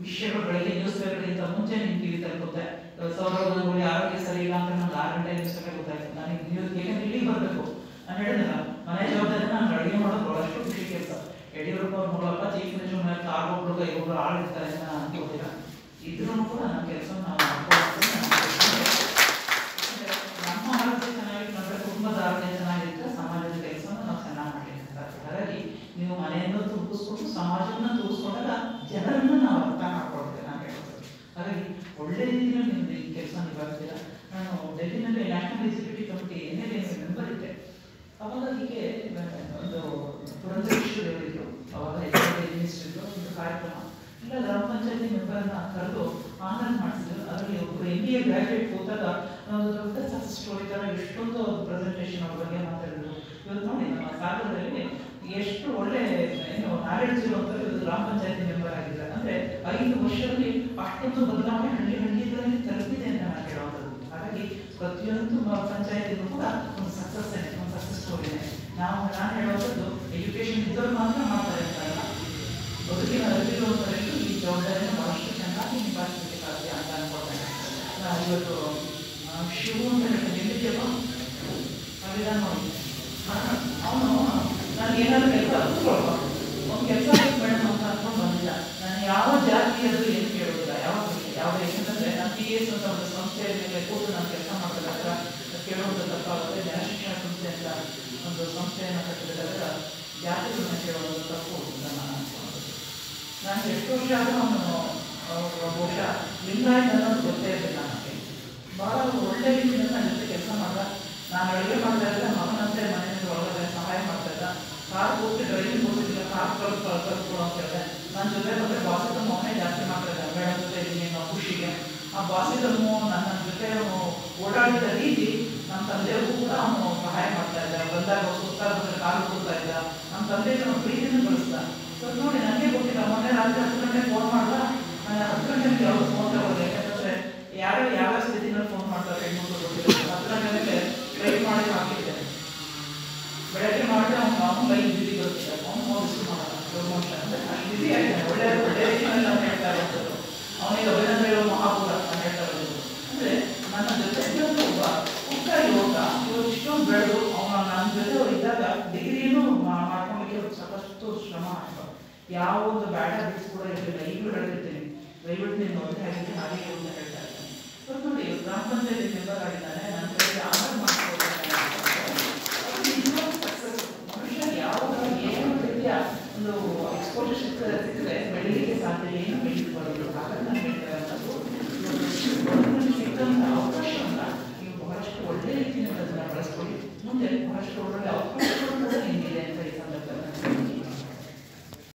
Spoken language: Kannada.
ವಿಷಯಗಳು ಬೆಳಗ್ಗೆ ನ್ಯೂಸ್ ಪೇಪರ್ಗಿಂತ ಮುಂಚೆ ನಿಮ್ಗೆ ಟಿವಿ ತಲುಪುತ್ತೆ ಸೌರವ್ ಗಂಗೂಲಿ ಆರೋಗ್ಯ ಸರಿ ಇಲ್ಲ ಅಂತ ನಂಗೆ ಆರು ಗಂಟೆ ನ್ಯೂಸ್ ಪೇಪರ್ ಗೊತ್ತಾಯ್ತು ನನಗೆ ನ್ಯೂಸ್ ಯಾಕಂದ್ರೆ ಇಲ್ಲಿಗೆ ಬರಬೇಕು ನಾನು ಹೇಳಿದ್ನಲ್ಲ ಮನೆ ಜವಾಬ್ದಾರಿ ನಾನು ಅಡುಗೆ ಮಾಡೋದು ಬಹಳಷ್ಟು ಖುಷಿ ಕೆಲಸ ಯಡಿಯೂರಪ್ಪ ಅವ್ರ ಮೂಲಕ ಚೀಫ್ ಮಿನಿಸ್ಟರ್ ಮೇಲೆ ಕಾರ್ ಒಬ್ರು ಇಬ್ಬರು ಆಳಿರ್ತಾರೆ ಅಂತ ನಾನು ಅನ್ಕೋದಿಲ್ಲ ಇದ್ರೂ ಕೂಡ ನನ್ನ ಕೆಲಸ ನಾವು ಮಾಡ್ಕೊಂಡು ನಮ್ಮ ಆರೋಗ್ಯ ಚೆನ್ನಾಗಿಟ್ಕೊಂಡ್ರೆ ಕುಟುಂಬದ ಆರೋಗ್ಯ ಚೆನ್ನಾಗಿದ್ರೆ ಸಮಾಜದ ಕೆಲಸವನ್ನು ನಾವು ಚೆನ್ನಾಗಿ ಮಾಡಲಿಕ್ಕೆ ಸಾಧ್ಯ ಹಾಗಾಗಿ ನೀವು ಮನೆಯನ್ನು ತುಂಬಿಸ್ಕೊಂಡು ಸಮಾಜವನ್ನು ತುಂಬಿಸ್ಕೊಂಡಾಗ ಜನರನ್ನು ನಾವು ಅರ್ಥ ಮಾಡ್ಕೊಳ್ತೇವೆ ನಾನು ಹೇಳೋದು ಹಾಗಾಗಿ ಒಳ್ಳೆ ರೀತಿಯಲ್ಲಿ ನೀವು ಈ ಕೆಲಸ ನಿಭಾಯಿಸ್ತೀರಾ ನಾನು ಡೆಲ್ಲಿನಲ್ಲಿ national executive committee N L member ಇದ್ದೆ ಅವಾಗ ಹೀಗೆ ಒಂದು ಪುರಂದರೇಶ್ವರಿ ಅವರಿದ್ರು ಅವಾಗ ಮಿನಿಸ್ಟರ್ ಇದ್ರು ಒಂದು ಕಾರ್ಯಕ್ರಮ ಎಲ್ಲ ಗ್ರಾಮ ಪಂಚಾಯತಿ ಮೆಂಬರ್ನ ಕರೆದು ಆನರ್ ಮಾಡಿಸಿದ್ರು ಅದರಲ್ಲಿ ಒಬ್ಬರು ಎಂ ಬಿ ಎ ಗ್ರಾಜುಯೇಟ್ ಕೂತಾಗ ಒಂದು ದೊಡ್ಡ ಸಕ್ಸಸ್ ಸ್ಟೋರಿ ತರ ಎಷ್ಟೊಂದು ಪ್ರೆಸೆಂಟೇಷನ್ ಅವ್ರ ಬಗ್ಗೆ ಮಾತಾಡಿದ್ರು ಇವತ್ತು ನೋಡಿ ನಮ್ಮ ಸಾಗರದಲ್ಲಿ ಎಷ್ಟು ಒಳ್ಳೆ ಏನು ನಾಲೆಡ್ಜ್ ಇರುವಂಥವ್ರು ಇವತ್ತು ಗ್ರಾಮ ಪಂಚಾಯತಿ ಮೆಂಬರ್ ಆಗಿದ್ದಾರೆ ಅಂದ್ರೆ ಐದು ವರ್ಷದಲ್ಲಿ ಅಷ್ಟೊಂದು ಬದಲಾವಣೆ ಹಳ್ಳಿ ಹಳ್ಳಿಗಳಲ್ಲಿ ತಲುಪಿದೆ ಅಂತ ನಾನು ಹೇಳುವಂಥದ್ದು ಹಾಗಾಗಿ ಪ್ರತಿಯೊಂದು ಪಂಚಾಯತಿಗೂ ಕೂಡ ಒಂದು ಸಕ್ಸಸ್ ಒಂದು ಸಕ್ಸಸ್ ಸ್ಟೋರಿನೇ ನಾವು ನಾನು ಹೇಳುವಂಥದ್ದು ಎಜುಕೇಶನ್ ಇದ್ದವ್ರು ಮಾತ್ರ ಮಾಡ್ತಾರೆ ಅಂತ ಅಲ್ಲ ಬದುಕಿನ ಅರಿವಿರುವಂಥವರೆಗೂ ಈ ಜವಾಬ್ದಾರಿಯನ್ನು ಬಹಳಷ್ಟು ಚೆನ್ನಾಗಿ ನಿಭಾಯಿಸಲಿಕ್ಕೆ ಸಾಧ್ಯ ಅಂತ ಅನ್ಕೊಳ್ತೇನೆ ನಾನು ಇವತ್ತು ಆ, ಶಿವು ಅಂತ ಹೇಳ್ತೀನಿ ಎಲ್ಲಿದ್ಯಪ್ಪ ಅಲ್ಲಿದ ನೋಡಿ ಅವನು ನಾನು ಏನಾದ್ರು ಕೆಲಸ ಕೂತ್ಕೊಳ್ಪ ಒಂದು ಕೆಲಸ ಮೇಡಮ್ ಅಂತ ಅನ್ಕೊಂಡು ಬಂದಿಲ್ಲ ನಾನು ಯಾವ ಜಾತಿಯದು ಏನು ಕೇಳೋದಿಲ್ಲ ಯಾವ ಯಾವುದೇ ಯಾಕಂತಂದ್ರೆ ನಾನು ಪಿ ಎಸ್ ಅಂತ ಒಂದು ಸಂಸ್ಥೆಯ ಮೇಲೆ ಕೂತು ನಾನು ಕೆಲಸ ಮಾಡಬೇಕಾದ್ರೆ ಕೇಳೋದು ತಪ್ಪಾಗುತ್ತೆ ಜನಶಿಕ್ಷಣ ಸಂಸ್ಥೆ ಅಂತ ಒಂದು ಸಂಸ್ಥೆಯನ್ನು ಕಟ್ಟಿದಾಗ ಜಾತಿಗಳನ್ನ ಕೇಳೋದು ತಪ್ಪು ಅಂತ ನಾನು ಅನ್ಕೊಳ್ಳೋದು ನಾನು ಎಷ್ಟು ವರ್ಷ ಆದರೂ ಅವನು ಬಹುಶಃ ಲಿಂಗಾಯತ್ ಅನ್ನೋದು ಗೊತ್ತೇ ಇರಲಿಲ್ಲ ನನಗೆ ಭಾಳ ಒಳ್ಳೆ ರೀತಿಯಿಂದ ನನ್ನ ಜೊತೆ ಕೆಲಸ ಮಾಡ್ದ ನಾನು ಅಡುಗೆ ಮಾಡ್ತಾ ಇದ್ದೆ ಮಗನಂತೆ ಮನೆಯಿಂದ ಒಳಗಡೆ ಸಹಾಯ ಮಾಡ್ತಾ ಇದ್ದ ಕಾರ್ ಹೋಗಿ ಡ್ರೈವಿಂಗ್ ಕೊಡ್ತಿದ್ದಿಲ್ಲ ಕಾರ್ ಕಲ್ತು ಕಲ್ತ್ಕೊಡು ಅಂತ ಹೇಳಿದೆ ನನ್ನ ಜೊತೆ ಮತ್ತೆ ಬಾಸಿದಮ್ಮ ಅವನೇ ಜಾಸ್ತಿ ಮಾಡ್ತಾ ಇದ್ದ ಮೇಡಮ್ ಜೊತೆ ಇದ್ದೀನಿ ನಾವು ಖುಷಿಗೆ ಆ ಬಾಸಿದಮ್ಮು ನನ್ನ ಜೊತೆ ಅವನು ಓಡಾಡಿದ ರೀತಿ ನಮ್ಮ ತಂದೆಯವ್ರಿಗೂ ಕೂಡ ಅವನು ಸಹಾಯ ಮಾಡ್ತಾ ಇದ್ದ ಬಂದಾಗ ಸುತ್ತಾಗ ಬಂದ್ರೆ ಕಾಲು ಕೊಡ್ತಾ ಇದ್ದ ನಮ್ಮ ತಂದೆ ನಾವು ಪ್ರೀತಿನ ಕಳಿಸ್ದ ಸೊ ನೋಡಿ ನನಗೆ ಗೊತ್ತಿಲ್ಲ ಮೊನ್ನೆ ರಾತ್ರಿ ಹತ್ತು ಗಂಟೆಗೆ ಫೋನ್ ಮಾಡ್ದ ನಾನು ಹತ್ತು ಗಂಟೆಗೆ ಯಾವುದು ಫೋನ್ ತಗೊಳ್ಳಿ ಯಾಕಂದ್ರೆ ಯಾರು ಯಾವ ಸ್ಥಿತಿನಲ್ಲಿ ಫೋನ್ ಮಾಡ್ತಾರೆ ಹೆಣ್ಮಕ್ಳು ಗೊತ್ತಿಲ್ಲ ಹತ್ತು ಗಂಟೆ ಮೇಲೆ ಟ್ರೈ ಮಾಡಿ ಹಾಕಿದ್ದೆ ಬೆಳಗ್ಗೆ ಮಾಡಿದ್ರೆ ಅವ್ನು ಅವ್ನು ಲೈನ್ ಬಿಸಿ ಬರುತ್ತೆ ಅವ್ನು ನೋಡಿಸಿ ಮಾಡಲ್ಲ ಪ್ರಮೋಷನ್ ಅಂದ್ರೆ ಅಷ್ಟು ಬಿಸಿ ಆಗಿದ್ದಾನೆ ಒಳ್ಳೆ ಒಳ್ಳೆ ರೀತಿಯಲ್ಲಿ ನಾನು ಹೇಳ್ತಾ ಇರೋದು ಅವನಿಗೆ ಅಭಿನಂದನೆಗಳು ಮಹಾಪುರ ನಾನು ಹೇಳ್ತಾ ಇರೋದು ಅಂದ್ರೆ ನನ್ನ ಜೊತೆ ಇದ್ದದ್ದು ಒಬ್ಬ ಪುಟ್ಟ ಯುವಕ ಇವರು ಇಷ್ಟೊಂದು ಬೆಳೆದು ಅವನ ನನ್ನ ಜೊತೆ ಅವ್ರು ಇದ್ದಾಗ ಡಿಗ್ರಿನೂ ಮಾಡ್ಕೊಳಿಕ್ಕೆ ಅವ್ರು ಸಾಕಷ್ಟು ಶ್ರಮ ಹಾಕ್ತಾರೆ ಯಾವ ಒಂದು ಬ್ಯಾಡ ಬಿಡ್ಸ್ ಕೂಡ ಇರಲಿಲ್ಲ ಈಗಲೂ ಹೇಳ್ತಿರ್ತೀನಿ ದಯವಿಟ್ಟು ನೀನು ಒಂದೇ ಆಗಿದೆ ಹಾಗೆ ಇರು ಅಂತ ಹೇಳ್ತಾ ಇರ್ತೀನಿ ಇವತ್ತು ನೋಡಿ ಇವ್ರು ಗ್ರಾಮ ಪಂಚಾಯತಿ ಮೆಂಬರ್ ಆಗಿದ್ದಾನೆ ನನ್ನ ಕೈಗೆ ಆನರ್ ಸಕ್ಸಸ್ ಮನುಷ್ಯ ಯಾವಾಗ ಏನು ರೀತಿಯ ಒಂದು ಎಕ್ಸ್ಪೋಜರ್ ಸಿಗ್ತದೆ ಸಿಕ್ಕರೆ ಬೆಳೀಲಿಕ್ಕೆ ಸಾಧ್ಯ ಏನು ಬೆಳೀಲಿಕ್ಕೆ ಬರೋದು ಹಾಗಾಗಿ ನಾನು ಹೇಳ್ತಾ ಇರೋದು ಬದುಕಿನಲ್ಲಿ ಸಿಕ್ಕಂಥ ಅವಕಾಶವನ್ನ ನೀವು ಬಹಳಷ್ಟು ಒಳ್ಳೆ ರೀತಿಯಿಂದ ಅದನ್ನ ಬಳಸ್ಕೊಳ್ಳಿ ಮುಂದೆ ಬಹಳಷ್ಟು ಒಳ್ಳೆ ಅವಕಾಶ